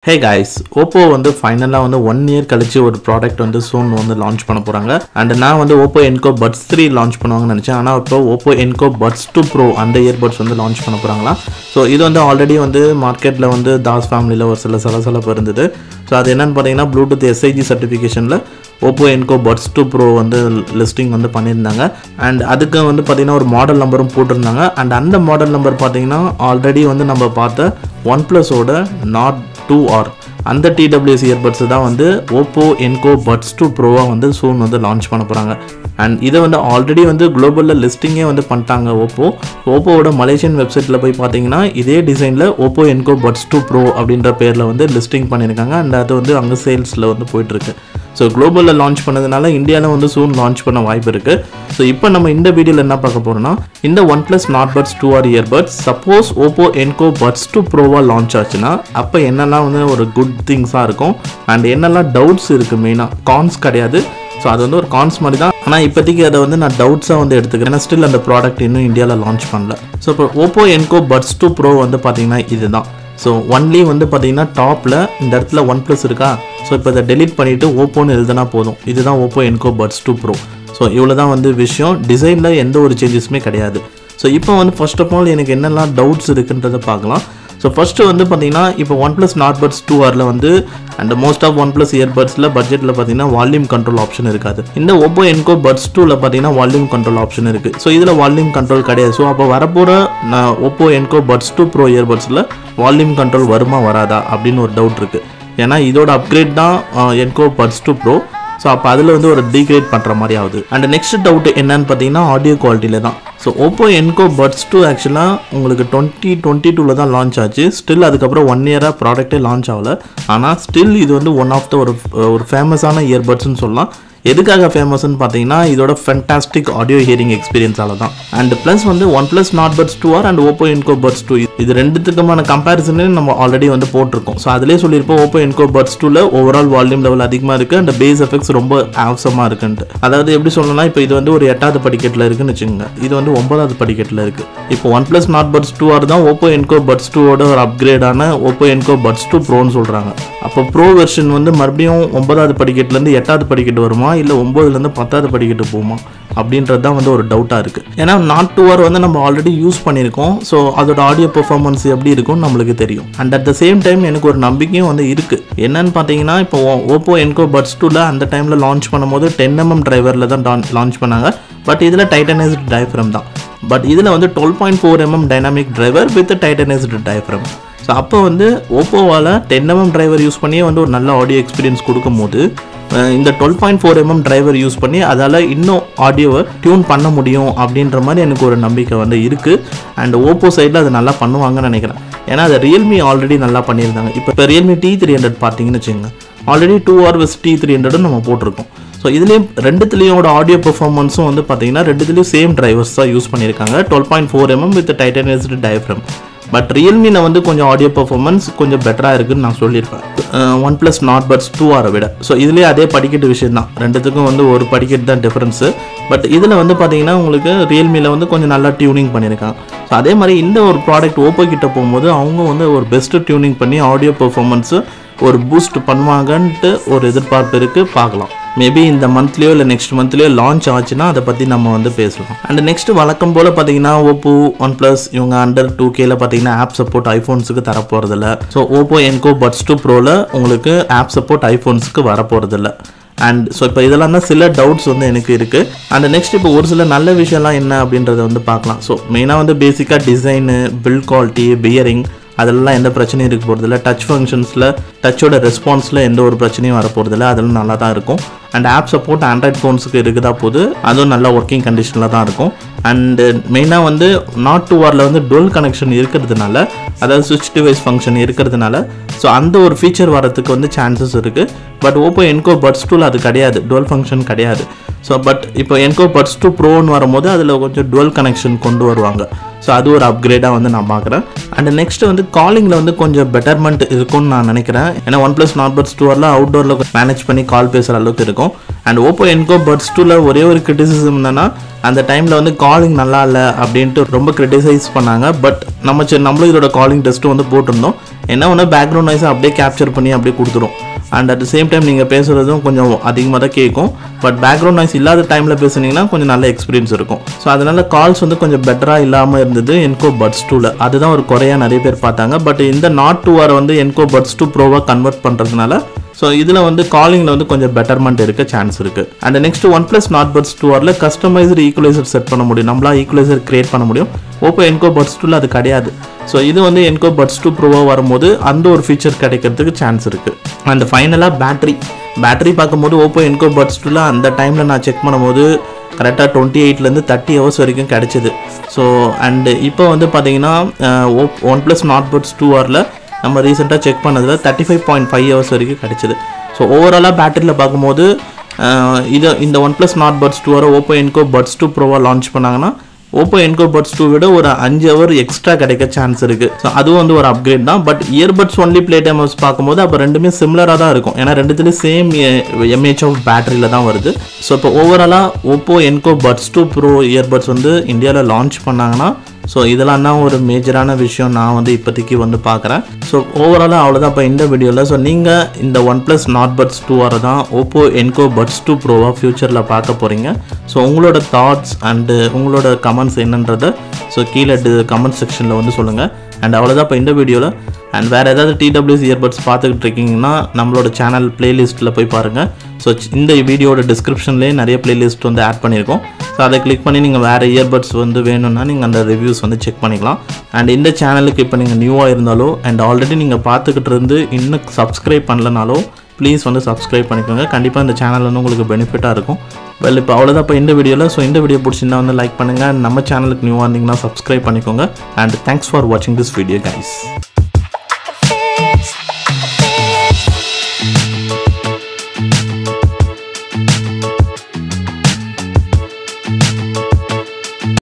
ஹே guys Oppo வந்து ஃபைனலாக வந்து ஒன் இயர் கழிச்சு ஒரு ப்ராடக்ட் வந்து சோன் வந்து லான்ச் பண்ண போகிறாங்க அண்ட் நான் வந்து Oppo Enco puts three launch பண்ணுவாங்கன்னு நினச்சேன் ஆனால் இப்போ Oppo Enco buds two pro அந்த இயர்பட்ஸ் வந்து லான்ச் பண்ண போகிறாங்களா ஸோ இது வந்து ஆல்ரெடி வந்து மார்க்கெட்டில் வந்து தாஸ் ஃபேமிலியில் ஒரு சில சலசலப்பு இருந்தது ஸோ அது என்னன்னு பார்த்தீங்கன்னா ப்ளூடூத் எஸ்ஐஜி சர்டிஃபிகேஷனில் Oppo Enco buds two pro வந்து லிஸ்டிங் வந்து பண்ணியிருந்தாங்க அண்ட் அதுக்கு வந்து பார்த்தீங்கன்னா ஒரு மாடல் நம்பரும் போட்டிருந்தாங்க அண்ட் அந்த மாடல் நம்பர் பார்த்தீங்கன்னா ஆல்ரெடி வந்து நம்ம பார்த்த ஒன் ப்ளஸோட நாட் டூ ஆர் அந்த டிடபிள்யூஎஸ் இயர்பட்ஸ் தான் வந்து ஓப்போ என்கோ பட்ஸ் டூ ப்ரோவாக வந்து சூன் வந்து லான்ச் பண்ண போகிறாங்க அண்ட் இதை வந்து ஆல்ரெடி வந்து குளோபலில் லிஸ்டிங்கே வந்து பண்ணிட்டாங்க ஓப்போ ஓப்போவோட மலேசியன் வெப்சைட்டில் போய் பார்த்தீங்கன்னா இதே டிசைனில் Oppo Enco buds two bro அப்படின்ற பேரில் வந்து லிஸ்டிங் பண்ணியிருக்காங்க அண்ட் அது வந்து அங்கே சேல்ஸில் வந்து போயிட்டுருக்கு ஸோ குளோபலில் லான்ச் பண்ணதுனால இந்தியாவில் வந்து சூன் லான்ச் பண்ண வாய்ப்பு இருக்குது ஸோ இப்போ நம்ம இந்த வீடியோவில் என்ன பார்க்க போகிறோம்னா இந்த OnePlus Nord buds two R earbuds suppose Oppo Enco buds two ப்ரோவாக லான்ச் ஆச்சுன்னா அப்போ என்னெல்லாம் வந்து ஒரு குட் திங்ஸாக இருக்கும் அண்ட் என்னெல்லாம் டவுட்ஸ் இருக்குது மெயினாக கான்ஸ் கிடையாது ஸோ அது வந்து ஒரு கான்ஸ் மாதிரி தான் ஆனால் இப்போதைக்கு அதை வந்து நான் டவுட்ஸாக வந்து எடுத்துக்கிறேன் ஏன்னா ஸ்டில் அந்த ப்ராடக்ட் இன்னும் இந்தியாவில் லான்ச் பண்ணல ஸோ இப்போ Oppo Enco buds two pro வந்து பார்த்தீங்கன்னா இதுதான் ஸோ ஒன்லி வந்து பார்த்தீங்கன்னா டாப்பில் இந்த இடத்துல ஒன் ப்ளஸ் இருக்கா ஸோ இப்போ இதை டெலீட் பண்ணிவிட்டு ஓப்போன்னு எழுதுனா போதும் இதுதான் Oppo Enco buds two bro so இவ்வளோ தான் வந்து விஷயம் டிசைனில் எந்த ஒரு சேஞ்சஸுமே கிடையாது ஸோ இப்போ வந்து ஃபர்ஸ்ட் ஆஃப் ஆல் எனக்கு என்னெல்லாம் டவுட்ஸ் இருக்குன்றதை பார்க்கலாம் ஸோ ஃபஸ்ட்டு வந்து பார்த்தீங்கன்னா இப்போ OnePlus Nord buds two ஆரில் வந்து and most of OnePlus இயர்பட்ஸில் பட்ஜெட்டில் பார்த்தீங்கன்னா வால்யூம் கண்ட்ரோல் ஆப்ஷன் இருக்காது இந்த ஒப்போ என்கோ பட்ஸ் டூவில் பார்த்தீங்கன்னா வால்யூம் கண்ட்ரோல் ஆப்ஷன் இருக்குது ஸோ இதில் வால்யூம் கண்ட்ரோல் கிடையாது ஸோ அப்போ வரப்போகிற நான் Oppo Enco buds two pro இயர்பட்ஸில் வால்யூம் கண்ட்ரோல் வருமா வராதா அப்படின்னு ஒரு டவுட் இருக்குது ஏன்னா இதோட அப்கிரேட் தான் என்கோ பட்ஸ் டூ ப்ரோ ஸோ அப்போ அதில் வந்து ஒரு டீக்ரேட் பண்ணுற மாதிரி ஆகுது அண்ட் நெக்ஸ்ட் டவுட் என்னன்னு பார்த்தீங்கன்னா ஆடியோ குவாலிட்டியில் தான் so Oppo Enco buds two ஆக்சுவலாக உங்களுக்கு டுவெண்ட்டி டுவெண்ட்டி டூவில் தான் லான்ச் ஆச்சு ஸ்டில் அதுக்கப்புறம் ஒன் இயராக ப்ராடக்ட்டே லான்ச் ஆகல ஆனால் ஸ்டில் இது வந்து ஒன் ஆஃப் த ஒரு ஒரு ஃபேமஸான இயர்பட்ஸ்னு சொல்லலாம் எதுக்காக ஃபேமஸ்னு பார்த்தீங்கன்னா இதோட ஃபென்டாஸ்டிக் ஆடியோ ஹியரிங் எக்ஸ்பீரியன்ஸால தான் அண்ட் ப்ளஸ் வந்து OnePlus Nord buds two R and Oppo Enco buds two இது ரெண்டுத்துக்குமான கம்பேரிசனே நம்ம ஆல்ரெடி வந்து போட்டிருக்கோம் ஸோ அதிலே சொல்லியிருப்போம் ஓப்போ என்கோ பட்ஸ் டூவில் ஓவரால் வால்யூம் லெவல் அதிகமாக இருக்குது அண்ட் பேஸ் எஃபெக்ட்ஸ் ரொம்ப ஆவசமாக இருக்குன்ட்டு அதாவது எப்படி சொல்லணும்னா இப்போ இது வந்து ஒரு எட்டாவது படிக்கட்டில் இருக்குன்னு வச்சுக்கோங்க இது வந்து ஒன்பதாவது படிக்கட்டில் இருக்குது இப்போ OnePlus Nord buds two R தான் ஓப்போ என்கோ பட்ஸ் டூவோட ஒரு அப்கிரேடான ஓப்போ என்கோ பட்ஸ் டூ ப்ரோன்னு சொல்கிறாங்க அப்போ ப்ரோ வெர்ஷன் வந்து மறுபடியும் ஒன்பதாவது படிக்கட்டுலேருந்து எட்டாவது படிக்கட்டு வருமா இல்லை ஒம்போதுலேருந்து பத்தாவது படிக்கட்டு போகுமா அப்படின்றது தான் வந்து ஒரு டவுட்டாக இருக்குது ஏன்னா நாட் டூ ஆர் வந்து நம்ம ஆல்ரெடி யூஸ் பண்ணியிருக்கோம் ஸோ அதோட ஆடியோ பெர்ஃபார்மன்ஸ் எப்படி இருக்கும்னு நம்மளுக்கு தெரியும் and at the same time எனக்கு ஒரு நம்பிக்கையும் வந்து இருக்குது என்னன்னு பார்த்தீங்கன்னா இப்போ ஓப்போ என்கோ பட்ஸ் டூவில் அந்த டைமில் லான்ச் பண்ணும்போது டென் எம்எம் டிரைவரில் தான் லான்ச் பண்ணாங்க பட் இதில் டைட்டனைஸ்டு டயஃப்ரம் தான் பட் இதில் வந்து twelve point four mm dynamic driver with titanised diaphragm so அப்போ வந்து ஓப்போவால் டென் எம்எம் டிரைவர் யூஸ் பண்ணியே வந்து ஒரு நல்ல ஆடியோ எக்ஸ்பீரியன்ஸ் கொடுக்கும்போது இந்த twelve point four mm driver use பண்ணி அதால் இன்னும் ஆடியோவை டியூன் பண்ண முடியும் அப்படின்ற மாதிரி எனக்கு ஒரு நம்பிக்கை வந்து இருக்குது அண்ட் ஓப்போ சைடில் அது நல்லா பண்ணுவாங்கன்னு நினைக்கிறேன் ஏன்னா அதை ரியல்மி ஆல்ரெடி நல்லா பண்ணியிருந்தாங்க இப்போ இப்போ ரியல்மி டி த்ரீ ஹண்ட்ரட் பார்த்தீங்கன்னு வச்சுக்கோங்க already two R vs T three ஹண்ட்ரடும் நம்ம போட்டிருக்கோம் ஸோ இதுலேயும் ரெண்டுத்துலேயோட ஆடியோ பெர்ஃபார்மன்ஸும் வந்து பார்த்தீங்கன்னா ரெண்டுத்துலேயும் சேம் டிரைவர்ஸ் தான் யூஸ் பண்ணியிருக்காங்க twelve point four mm with titanised diaphragm but ரியல்மியில் வந்து கொஞ்சம் ஆடியோ பர்ஃபார்மன்ஸ் கொஞ்சம் பெட்டராக இருக்குன்னு நான் சொல்லியிருப்பேன் OnePlus Nord buds two ஆரை விட ஸோ இதுலேயே அதே படிக்கட்டு விஷயம் தான் ரெண்டுத்துக்கும் வந்து ஒரு படிக்கட்டு தான் டிஃப்ரென்ஸு பட் இதில் வந்து பார்த்தீங்கன்னா உங்களுக்கு ரியல்மியில் வந்து கொஞ்சம் நல்லா டியூனிங் பண்ணியிருக்காங்க ஸோ அதே மாதிரி இந்த ஒரு ப்ராடக்ட் ஓப்போ கிட்ட போகும்போது அவங்க வந்து ஒரு பெஸ்ட்டு டியூனிங் பண்ணி ஆடியோ பர்ஃபார்மன்ஸு ஒரு பூஸ்ட் பண்ணுவாங்கன்ட்டு ஒரு எதிர்பார்ப்பு இருக்குது பார்க்கலாம் மேபி இந்த மந்த்லேயோ இல்லை நெக்ஸ்ட் மந்த்லேயோ லான்ச் ஆச்சுன்னா அதை பற்றி நம்ம வந்து பேசலாம் அண்ட் நெக்ஸ்ட் வழக்கம் போல் பார்த்தீங்கன்னா ஓப்போ ஒன் ப்ளஸ் இவங்க அண்டர் டூ கேல பார்த்தீங்கன்னா ஆப் சப்போர்ட் ஐஃபோன்ஸுக்கு தரப்போகிறதில்ல so Oppo Enco buds two ப்ரோவில் உங்களுக்கு ஆப் சப்போர்ட் ஐஃபோன்ஸுக்கு வரப்போகிறதில்ல அண்ட் ஸோ இப்போ இதெல்லாம் தான் சில டவுட்ஸ் வந்து எனக்கு இருக்குது அண்ட் நெக்ஸ்ட் இப்போ ஒரு சில நல்ல விஷயம்லாம் என்ன அப்படின்றத வந்து பார்க்கலாம் ஸோ மெயினாக வந்து பேசிக்காக டிசைனு பில்ட் குவாலிட்டி பியரிங் அதெல்லாம் எந்த பிரச்சனையும் இருக்க போகிறதில்ல டச் ஃபங்க்ஷன்ஸில் டச்சோட ரெஸ்பான்ஸில் எந்த ஒரு பிரச்சனையும் வர போகிறதில்ல அதெல்லாம் நல்லா தான் இருக்கும் அண்ட் ஆப் சப்போர்ட் ஆண்ட்ராய்ட் ஃபோன்ஸுக்கு இருக்குதா போது அதுவும் நல்ல ஒர்க்கிங் கண்டிஷனில் தான் இருக்கும் அண்டு மெயினாக வந்து நாட் டூ ஆரில் வந்து டுவெல் கனெக்ஷன் இருக்கிறதுனால அதாவது சுவிட்ச் டிவைஸ் ஃபங்க்ஷன் இருக்கிறதுனால ஸோ அந்த ஒரு ஃபீச்சர் வரதுக்கு வந்து சான்சஸ் இருக்குது பட் ஓப்போ என்கோ பட்ஸ் டூவில் அது கிடையாது டுவெல் ஃபங்க்ஷன் கிடையாது ஸோ பட் இப்போ என்கோ பட்ஸ் டூ ப்ரோன்னு வரும்போது அதில் கொஞ்சம் டுவெல் கனெக்ஷன் கொண்டு வருவாங்க ஸோ அது ஒரு அப்கிரேடாக வந்து நான் பார்க்குறேன் அண்ட் நெக்ஸ்ட் வந்து காலிங்கில் வந்து கொஞ்சம் பெட்டர்மெண்ட் இருக்கும்னு நான் நினைக்கிறேன் ஏன்னா ஒன் ப்ளஸ் நாட் பட்ஸ் டூரில் அவுட்டோரில் மேனேஜ் பண்ணி கால் பேசுகிற அளவுக்கு இருக்கும் அண்ட் ஓப்போ என்கோ பட்ஸ் டூவில் ஒரே ஒரு கிரிட்டிசிசம் என்னன்னா அந்த டைமில் வந்து காலிங் நல்லா இல்லை அப்படின்ட்டு ரொம்ப கிரிட்டிசைஸ் பண்ணாங்க பட் நம்ம சரி நம்மளும் இதோட காலிங் டெஸ்ட்டும் வந்து போட்டிருந்தோம் என்ன ஒன்று பேக்ரவுண்ட் நாய்ஸை அப்படியே கேப்சர் பண்ணி அப்படியே கொடுத்துரும் அண்ட் அட் சேம் டைம் நீங்கள் பேசுகிறதும் கொஞ்சம் அதிகமாக தான் கேட்கும் பட் பேக்ரவுண்ட் நாய்ஸ் இல்லாத டைமில் பேசுனீங்கன்னா கொஞ்சம் நல்ல எக்ஸ்பீரியன்ஸ் இருக்கும் ஸோ அதனால கால்ஸ் வந்து கொஞ்சம் பெட்டராக இல்லாமல் இருந்தது என்கோ பட்ஸ் டூவில் அதுதான் ஒரு குறையாக நிறைய பேர் பார்த்தாங்க பட் இந்த நாட் டூ ஆர் வந்து என்கோ பட்ஸ் டூ ப்ரோவாக கன்வெர்ட் பண்ணுறதுனால ஸோ இதில் வந்து காலிங்கில் வந்து கொஞ்சம் பெட்டர்மெண்ட் இருக்க சான்ஸ் இருக்குது and next OnePlus Nord buds two ஆரில் கஸ்டமைஸ்டு ஈக்குவலைசர் செட் பண்ண முடியும் நம்மளா ஈக்குவலைசர் கிரியேட் பண்ண முடியும் ஓப்போ என்கோ பட்ஸ் டூவில் அது கிடையாது ஸோ இது வந்து என்கோ பட்ஸ் டூ ப்ரோவாக வரும்போது அந்த ஒரு ஃபீச்சர் கிடைக்கிறதுக்கு சான்ஸ் இருக்குது அண்ட் ஃபைனலாக பேட்டரி பேட்டரி பார்க்கும்போது ஓப்போ என்கோ பட்ஸ் டூவில் அந்த டைமில் நான் செக் பண்ணும்போது கரெக்டாக டுவெண்ட்டி எயிட்லேருந்து தேர்ட்டி ஹவர்ஸ் வரைக்கும் கிடச்சிது ஸோ அண்டு இப்போ வந்து பார்த்தீங்கன்னா OnePlus Nord buds two ஆரில் நம்ம ரீசெண்டாக செக் பண்ணதில் thirty five point five hours வரைக்கும் கிடச்சிது ஸோ ஓவராலாக பேட்டரியில் பார்க்கும்போது அஹ், இது இந்த OnePlus Nord buds two வர ஓப்போ என்கோ பட்ஸ் டூ ப்ரோவாக லான்ச் பண்ணாங்கன்னா ஓப்போ என்கோ பட்ஸ் டூ விட ஒரு அஞ்சு ஹவர் எக்ஸ்ட்ரா கிடைக்க சான்ஸ் இருக்குது ஸோ அதுவும் வந்து ஒரு அப்கிரேட் தான் but earbuds only play time பார்க்கும்போது அப்போ ரெண்டுமே சிமிலராக தான் இருக்கும் ஏன்னா ரெண்டுத்துலேயும் சேம் எம்ஏஹெச் ஆஃப் பேட்டரியில் தான் வருது ஸோ இப்போ ஓவராலாக Oppo Enco buds two bro earbuds வந்து இந்தியாவில் லான்ச் பண்ணாங்கன்னா ஸோ இதெல்லாம் தான் ஒரு மேஜரான விஷயம் நான் வந்து இப்போதைக்கு வந்து பார்க்குறேன் ஸோ ஓவராலாக அவ்வளோதான் இப்போ இந்த வீடியோவில் ஸோ நீங்கள் இந்த OnePlus Nord buds two வர தான் ஓப்போ என்கோ பட்ஸ் டூ ப்ரோவாக ஃப்யூச்சரில் பார்க்க போகிறீங்க ஸோ உங்களோட தாட்ஸ் அண்டு உங்களோட கமெண்ட்ஸ் என்னன்றதை ஸோ கீழே கமெண்ட் செக்ஷனில் வந்து சொல்லுங்கள் அண்ட் அவ்வளோதான் இப்போ இந்த வீடியோவில் அண்ட் வேறு ஏதாவது டிடபிள்யூஸ் இயர்பட்ஸ் பார்த்துக்கிட்டு இருக்கீங்கன்னா நம்மளோட சேனல் பிளேலிஸ்ட்டில் போய் பாருங்கள் ஸோ இந்த வீடியோட டிஸ்கிரிப்ஷன்லேயே நிறைய பிளேலிஸ்ட் வந்து ஆட் பண்ணியிருக்கோம் ஸோ அதை கிளிக் பண்ணி நீங்கள் வேறு இயர்பட்ஸ் வந்து வேணும்னா நீங்கள் அந்த ரிவ்யூஸ் வந்து செக் பண்ணிக்கலாம் அண்ட் இந்த சேனலுக்கு இப்போ நீங்கள் நியூவாக இருந்தாலோ அண்ட் ஆல்ரெடி நீங்கள் பார்த்துக்கிட்டு இருந்து இன்னும் சப்ஸ்கிரைப் பண்ணலனாலோ ப்ளீஸ் வந்து சப்ஸ்கிரைப் பண்ணிக்கோங்க கண்டிப்பாக இந்த சேனல் வந்து உங்களுக்கு பெனிஃபிட்டாக இருக்கும் வெல் இப்போ அவ்வளோதான் இப்போ இந்த வீடியோவில் ஸோ இந்த வீடியோ பிடிச்சிருந்தா வந்து லைக் பண்ணுங்கள் நம்ம சேனலுக்கு நியூவாக இருந்தீங்கன்னா சப்ஸ்கிரைப் பண்ணிக்கோங்க அண்ட் தேங்க்ஸ் ஃபார் வாட்சிங் திஸ் வீடியோ கைஸ்